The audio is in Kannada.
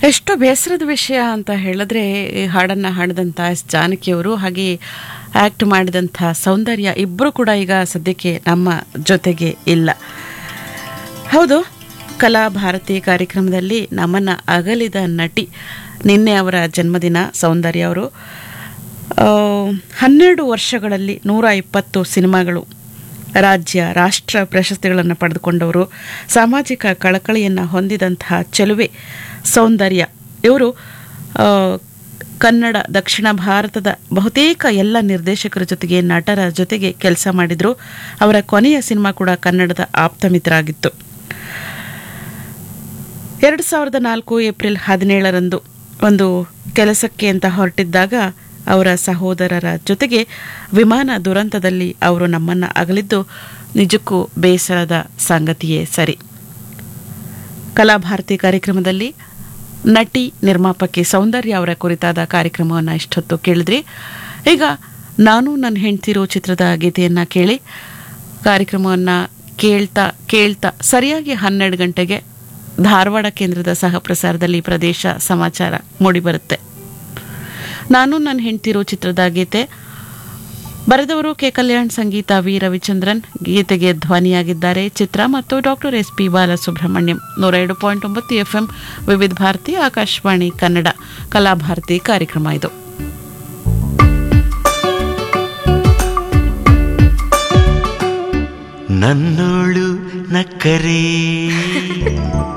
ಎಷ್ಟು ಬೇಸರದ ವಿಷಯ ಅಂತ ಹೇಳಿದ್ರೆ ಈ ಹಾಡನ್ನು ಹಾಡಿದಂಥ ಎಸ್ ಜಾನಕಿಯವರು ಹಾಗೆ ಆ್ಯಕ್ಟ್ ಮಾಡಿದಂಥ ಸೌಂದರ್ಯ ಇಬ್ಬರು ಕೂಡ ಈಗ ಸದ್ಯಕ್ಕೆ ನಮ್ಮ ಜೊತೆಗೆ ಇಲ್ಲ ಹೌದು ಕಲಾ ಭಾರತಿ ಕಾರ್ಯಕ್ರಮದಲ್ಲಿ ನಮ್ಮನ್ನು ಅಗಲಿದ ನಟಿ ನಿನ್ನೆ ಅವರ ಜನ್ಮದಿನ ಸೌಂದರ್ಯ ಅವರು ಆ, ಹನ್ನೆರಡು ವರ್ಷಗಳಲ್ಲಿ ನೂರ ಇಪ್ಪತ್ತು ಸಿನಿಮಾಗಳು ರಾಜ್ಯ ರಾಷ್ಟ್ರ ಪ್ರಶಸ್ತಿಗಳನ್ನು ಪಡೆದುಕೊಂಡವರು ಸಾಮಾಜಿಕ ಕಳಕಳಿಯನ್ನು ಹೊಂದಿದಂತಹ ಚೆಲುವೆ ಸೌಂದರ್ಯ ಇವರು ಆ, ಕನ್ನಡ ದಕ್ಷಿಣ ಭಾರತದ ಬಹುತೇಕ ಎಲ್ಲ ನಿರ್ದೇಶಕರ ಜೊತೆಗೆ ನಟರ ಜೊತೆಗೆ ಕೆಲಸ ಮಾಡಿದ್ರು ಅವರ ಕೊನೆಯ ಸಿನಿಮಾ ಕೂಡ ಕನ್ನಡದ ಆಪ್ತ ಮಿತ್ರ ಆಗಿತ್ತು ಎರಡು ಸಾವಿರದ ನಾಲ್ಕು ಏಪ್ರಿಲ್ ಹದಿನೇಳರಂದು ಒಂದು ಕೆಲಸಕ್ಕೆ ಅಂತ ಹೊರಟಿದ್ದಾಗ ಅವರ ಸಹೋದರರ ಜೊತೆಗೆ ವಿಮಾನ ದುರಂತದಲ್ಲಿ ಅವರು ನಮ್ಮನ್ನು ಅಗಲಿದ್ದು ನಿಜಕ್ಕೂ ಬೇಸರದ ಸಂಗತಿಯೇ ಸರಿ ಕಲಾಭಾರತಿ ಕಾರ್ಯಕ್ರಮದಲ್ಲಿ ನಟಿ ನಿರ್ಮಾಪಕಿ ಸೌಂದರ್ಯ ಅವರ ಕುರಿತಾದ ಕಾರ್ಯಕ್ರಮವನ್ನು ಇಷ್ಟೊತ್ತು ಕೇಳಿದ್ರಿ ಈಗ ನಾನು ನನ್ನ ಹೆಂಡ್ತಿರೋ ಚಿತ್ರದ ಗೀತೆಯನ್ನು ಕೇಳಿ ಕಾರ್ಯಕ್ರಮವನ್ನು ಕೇಳ್ತಾ ಕೇಳ್ತಾ ಸರಿಯಾಗಿ ಹನ್ನೆರಡು ಗಂಟೆಗೆ ಧಾರವಾಡ ಕೇಂದ್ರದ ಸಹ ಪ್ರಸಾರದಲ್ಲಿ ಪ್ರದೇಶ ಸಮಾಚಾರ ಮೂಡಿಬರುತ್ತೆ ನಾನು ನನ್ನ ಹೆಂಡ್ತಿರೋ ಚಿತ್ರದ ಗೀತೆ ಬರೆದವರು ಕೆ ಕಲ್ಯಾಣ್ ಸಂಗೀತ ವಿ ರವಿಚಂದ್ರನ್ ಗೀತೆಗೆ ಧ್ವನಿಯಾಗಿದ್ದಾರೆ ಚಿತ್ರ ಮತ್ತು ಡಾಕ್ಟರ್ ಎಸ್ ಪಿ ಬಾಲಸುಬ್ರಹ್ಮಣ್ಯಂ ನೂರ ಎರಡು ಪಾಯಿಂಟ್ ಒಂಬತ್ತು ಎಫ್ಎಂ ವಿವಿಧ ಭಾರತಿ ಆಕಾಶವಾಣಿ ಕನ್ನಡ ಕಲಾಭಾರತಿ ಕಾರ್ಯಕ್ರಮ ಇದು ನನ್ನೋಳು ನಕ್ಕರೆ